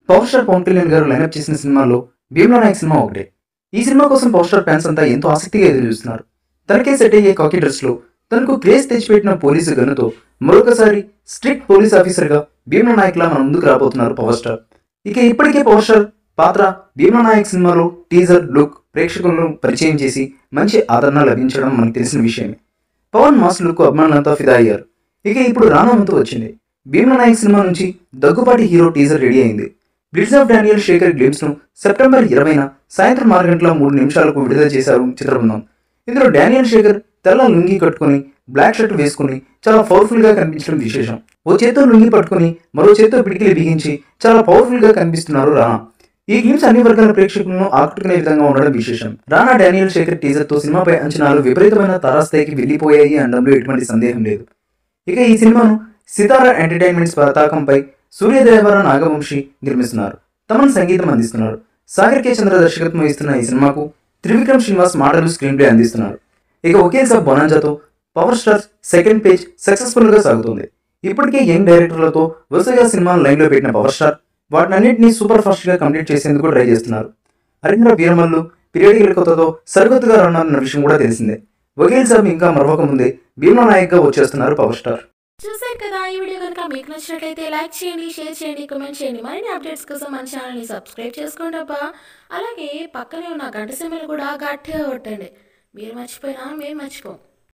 power star Pawan Kalyan గారు lineup చేసిన సినిమాలో భీమ్లా నాయక్ సినిమా ఒకటే ఈ సినిమా కోసం పవర్ స్టార్ ఫ్యాన్స్ అంతా ఎంతో ఆసక్తిగా ఎదురు చూస్తున్నారు తనకే సెట్ అయ్యే కాకి డ్రెస్ లో తనకు క్రేజ్ తెచ్చిపెట్టిన పోలీసు గన్నుతో మరొకసారి స్ట్రిక్ట్ పోలీస్ ఆఫీసర్ గా భీమ్లా నాయక్ లా మన ముందుకు రాబోతున్నారు పవర్ స్టార్ ఇక ఇప్పటికే పవర్ స్టార్ పాత్ర భీమ్లా నాయక్ సినిమాలో టీజర్ లుక్ ప్రేక్షకులను పరిచయం చేసి మంచి ఆదరణ లభించడం మనకు తెలిసిన విషయమే పవన్ మాస్ లుక్ అభిమానులంతా ఫిదా అయ్యారు ఇక ఇప్పుడు రానా వంతు వచ్చింది భీమ్లా నాయక్ సినిమా నుంచి దగ్గుపాటి హీరో టీజర్ రెడీ అయింది బ్లిడ్స్ ఆఫ్ డానియల్ శేఖర్ గ్లిమ్స్ ను సెప్టెంబర్ ఇరవైన సాయంత్రం ఆరు గంటల మూడు నిమిషాలకు విడుదల చేశారు చిత్రబృందం ఇందులో డానియల్ శేఖర్ తెల్ల లుంగి కట్టుకుని బ్లాక్ షర్ట్ వేసుకుని చాలా పవర్ఫుల్ గా కనిపించడం విశేషం ఓ చేత్తో లుంగి పట్టుకుని మరో చేత్తో పిడికిలి బిగించి చాలా పవర్ఫుల్ గా కనిపిస్తున్నారు రానా ఈ గ్లిమ్స్ అన్ని వర్గాల ప్రేక్షకులను ఆకట్టుకునే విధంగా ఉండడం విశేషం రానా డానియల్ శేఖర్ టీజర్ తో సినిమాపై అంచనాలు విపరీతమైన తారాస్థాయికి వెళ్లిపోయాయి అనడంలో ఎటువంటి సందేహం లేదు ఇక ఈ సినిమాను సితారా ఎంటర్టైన్మెంట్స్ పతాకంపై సూర్యదేవర నాగవంశి నిర్మిస్తున్నారు తమను సంగీతం అందిస్తున్నారు సాగర్ కే చంద్ర దర్శకత్వం వహిస్తున్న ఈ సినిమాకు త్రివిక్రమ్ శ్రీనివాస్ మాటలు స్క్రీన్ ప్లే అందిస్తున్నారు ఇక ఒకే సాబ్ బొనాంజాతో power star second phase successful గా సాగుతుంది ఇప్పటికే యంగ్ డైరెక్టర్లతో వరుసగా సినిమాలు లైన్ లో పెట్టిన పవర్ స్టార్ వాటినన్నింటినీ సూపర్ ఫాస్ట్ గా కంప్లీట్ చేసేందుకు ట్రై చేస్తున్నారు హరీంద్ర వీరమల్లు పీరియడికల్ కొత్తతో సరికొత్తగా రానున్న విషయం కూడా తెలిసిందే వకీల్ సాబ్ ఇంకా మరొక ముందే భీమా నాయక్ గా వచ్చేస్తున్నారు పవర్ స్టార్ చూసారు కదా ఈ వీడియో కనుక మీకు నచ్చినట్లయితే లైక్ చేయండి షేర్ చేయండి కామెంట్ చేయండి మరిన్ని అప్డేట్స్ కోసం మన ఛానల్ని సబ్స్క్రైబ్ చేసుకోండి అబ్బా అలాగే పక్కనే ఉన్న గంట సింబల్ కూడా గట్టిగా కొట్టండి మీరు మర్చిపోయినా మేము మర్చిపోం